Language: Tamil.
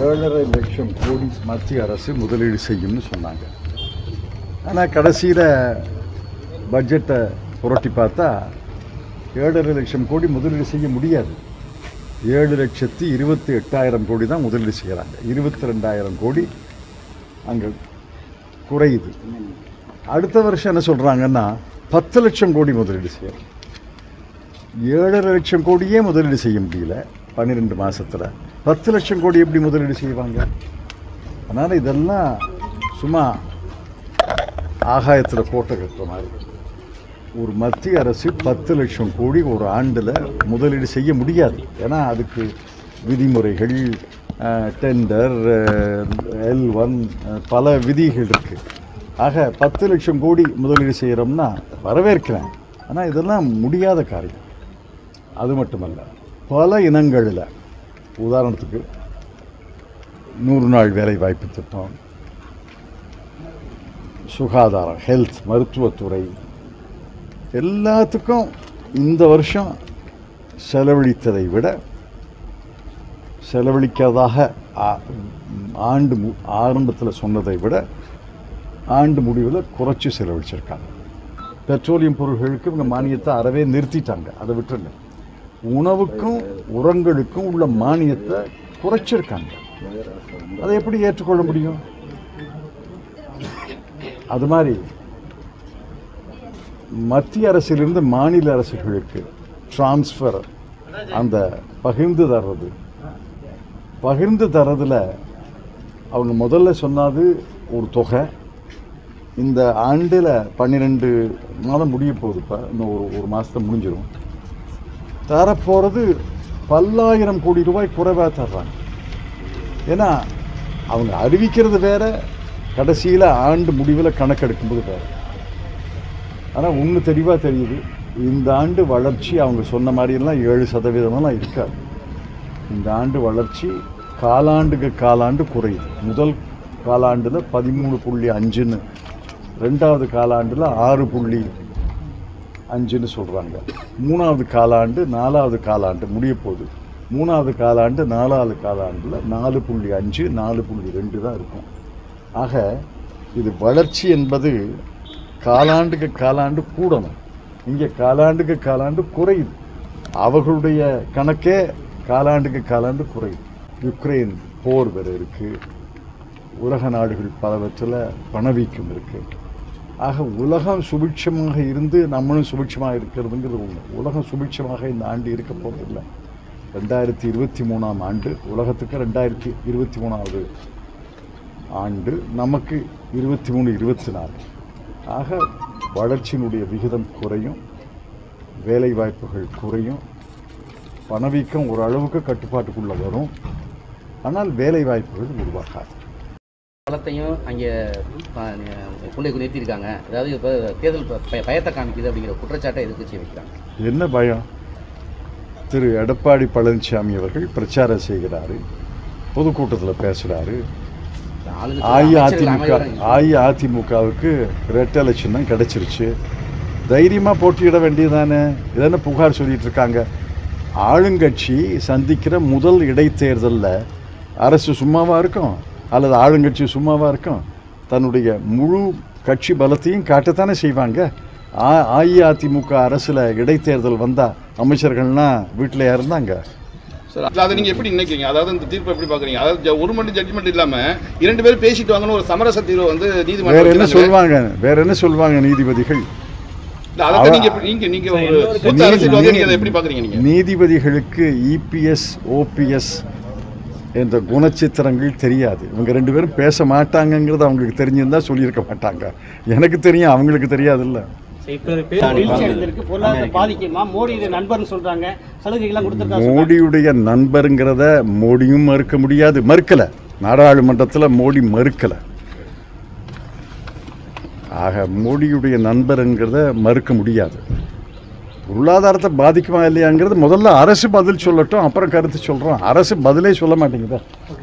ஏழரை லட்சம் கோடி மத்திய அரசு முதலீடு செய்யும்னு சொன்னாங்க ஆனால் கடைசியில் பட்ஜெட்டை புரட்டி பார்த்தா ஏழரை லட்சம் கோடி முதலீடு செய்ய முடியாது ஏழு லட்சத்தி இருபத்தி எட்டாயிரம் கோடி தான் முதலீடு செய்கிறாங்க இருபத்தி ரெண்டாயிரம் கோடி அங்கே குறையுது அடுத்த வருஷம் என்ன சொல்கிறாங்கன்னா பத்து லட்சம் கோடி முதலீடு செய்யணும் ஏழரை லட்சம் கோடியே முதலீடு செய்ய முடியல பன்னிரெண்டு மாசத்துல பத்து லட்சம் கோடி எப்படி முதலீடு செய்வாங்க அதனால் இதெல்லாம் சும்மா ஆகாயத்தில் கோட்டை கட்டுற மாதிரி ஒரு மத்திய அரசு பத்து லட்சம் கோடி ஒரு ஆண்டில் முதலீடு செய்ய முடியாது ஏன்னா அதுக்கு விதிமுறைகள் டெண்டர் எல் ஒன் பல விதிகள் இருக்குது ஆக பத்து லட்சம் கோடி முதலீடு செய்கிறோம்னா வரவேற்கிறேன் ஆனால் இதெல்லாம் முடியாத காரியம் அது மட்டுமல்ல பல இனங்களில் உதாரணத்துக்கு நூறு நாள் வேலை வாய்ப்பு திட்டம் சுகாதாரம் ஹெல்த் மருத்துவத்துறை எல்லாத்துக்கும் இந்த வருஷம் செலவழித்ததை விட செலவழிக்காதாக ஆ- ஆண்டு ஆரம்பத்தில் சொன்னதை விட ஆண்டு முடிவில் குறைச்சி செலவழிச்சிருக்காங்க பெட்ரோலியம் பொருட்களுக்கு இவங்க மானியத்தை அறவே நிறுத்திட்டாங்க அதை விட்டுருங்க உணவுக்கும் உரங்களுக்கும் உள்ள மானியத்தை குறைச்சிருக்காங்க அதை எப்படி ஏற்றுக்கொள்ள முடியும் அது மாதிரி மத்திய அரசிலிருந்து மாநில அரசுகளுக்கு டிரான்ஸ்ஃபர் அந்த பகிர்ந்து தர்றது பகிர்ந்து தர்றதுல அவங்க முதல்ல சொன்னது ஒரு தொகை இந்த ஆண்டில் பன்னிரெண்டு மாதம் முடிய போகுது இப்போ இன்னும் ஒரு ஒரு மாதத்தை முடிஞ்சிடும் தரப்போகிறது பல்லாயிரம் கோடி ரூபாய் குறைவாக தர்றாங்க ஏன்னா அவங்க அறிவிக்கிறது வேற கடைசியில் ஆண்டு முடிவில் கணக்கெடுக்கும்போது வேற ஆனால் ஒன்று தெளிவாக தெரியுது இந்த ஆண்டு வளர்ச்சி அவங்க சொன்ன மாதிரியெல்லாம் ஏழு சதவீதமெல்லாம் இருக்காது இந்த ஆண்டு வளர்ச்சி காலாண்டுக்கு காலாண்டு குறையுது முதல் காலாண்டில் பதிமூணு புள்ளி அஞ்சுன்னு ரெண்டாவது காலாண்டில் ஆறு புள்ளி அஞ்சுன்னு சொல்கிறாங்க மூணாவது காலாண்டு நாலாவது காலாண்டு முடிய போகுது மூணாவது காலாண்டு நாலாவது காலாண்டில் நாலு புள்ளி அஞ்சு நாலு புள்ளி ரெண்டு தான் இருக்கும் ஆக இது வளர்ச்சி என்பது காலாண்டுக்கு காலாண்டு கூடணும் இங்கே காலாண்டுக்கு காலாண்டு குறையுது அவர்களுடைய கணக்கே காலாண்டுக்கு காலாண்டு குறையுது யுக்ரைன் போர் வேற இருக்குது உலக நாடுகள் பலவற்றில் பணவீக்கம் இருக்குது ஆக உலகம் சுபிட்சமாக இருந்து நம்மளும் சுபிட்சமாக இருக்கிறதுங்கிறது உண்மை உலகம் சுபிட்சமாக இந்த ஆண்டு இருக்க போவதில்லை ரெண்டாயிரத்தி இருபத்தி மூணாம் ஆண்டு உலகத்துக்கு ரெண்டாயிரத்தி இருபத்தி மூணாவது ஆண்டு நமக்கு இருபத்தி மூணு இருபத்தி நாலு ஆக வளர்ச்சியினுடைய விகிதம் குறையும் வேலை வாய்ப்புகள் குறையும் பணவீக்கம் ஓரளவுக்கு கட்டுப்பாட்டுக்குள்ளே வரும் ஆனால் வேலை வாய்ப்புகள் உருவாகாது பலத்தையும் அங்கே கொண்டு போய் நிறுத்தியிருக்காங்க அதாவது இப்போ தேர்தல் ப- பய- பயத்தை காமிக்குது அப்படிங்கிற குற்றச்சாட்டை எதிர்க்கட்சி வைக்கிறாங்க என்ன பயம் திரு எடப்பாடி பழனிசாமி அவர்கள் பிரச்சாரம் செய்கிறாரு பொதுக்கூட்டத்தில் பேசுகிறாரு ஆளுங்கட்சி அஇஅதிமுக அமைச்சர்கள் அமைதியா அஇஅதிமுகவுக்கு ரெட்டை லட்சம் கிடைச்சிருச்சு தைரியமாக போட்டியிட வேண்டியதானே இதென்ன புகார் சொல்லிட்டு இருக்காங்க ஆளுங்கட்சி சந்திக்கிற முதல் இடைத்தேர்தலில் அரசு சும்மாவா இருக்கும் அல்லது ஆளுங்கட்சி சும்மாவா இருக்கும் தன்னுடைய முழு கட்சி பலத்தையும் காட்டத்தானே செய்வாங்க அ- அஇஅதிமுக அரசில் இடைத்தேர்தல் வந்தால் அமைச்சர்கள்னா வீட்டில் இருந்தாங்க சார் இல்ல, அதை நீங்க எப்படி நினைக்கிறீங்க அதாவது இந்த தீர்ப்பை எப்படி பாக்குறீங்க அதாவது ஜ- ஒரு மட்டும் ஜட்ஜ்மெண்ட் இல்லாம இரண்டு பேரும் பேசிட்டு வாங்கன்னு ஒரு சமரச தீர்வு வந்து வேற நீதிமன்றம் என்ன வைக்கிறாங்க. சொல்வாங்க வேற என்ன சொல்வாங்க நீதிபதிகள் இல்ல, அதை நீங்க எப்படி- நீங்க நீங்க ஒரு மூத்த நீ- அரசியல்வாதி நீங்க நீ- அதை எப்படி பாக்குறீங்க நீங்க நீதிபதிகளுக்கு இபிஎஸ் ஓபிஎஸ் என்ற குணச்சித்திரங்கள் தெரியாது இவங்க ரெண்டு பேரும் பேச மாட்டாங்கங்கிறது அவங்களுக்கு தெரிஞ்சிருந்தா சொல்லியிருக்க மாட்டாங்க எனக்கு தெரியும் அவங்களுக்கு தெரியாதுல்ல இப்போ பேர் வீழ்ச்சி அடைந்திருக்கு பொருளாதாரம் பாதிக்குமா மோடி இது நண்பர்னு சொல்றாங்க சலுகைகள்லாம் கொடுத்துருக்கா மோடியுடைய நண்பருங்கிறத மோடியும் மறுக்க முடியாது மறுக்கல நாடாளுமன்றத்தில் மோடி மறுக்கல ஆக மோடியுடைய நண்பருங்கிறத மறுக்க முடியாது பொருளாதாரத்தை பாதிக்குமா இல்லையாங்கிறது முதல்ல அரசு பதில் சொல்லட்டும் அப்புறம் கருத்து சொல்கிறோம் அரசு பதிலே சொல்ல மாட்டேங்குதா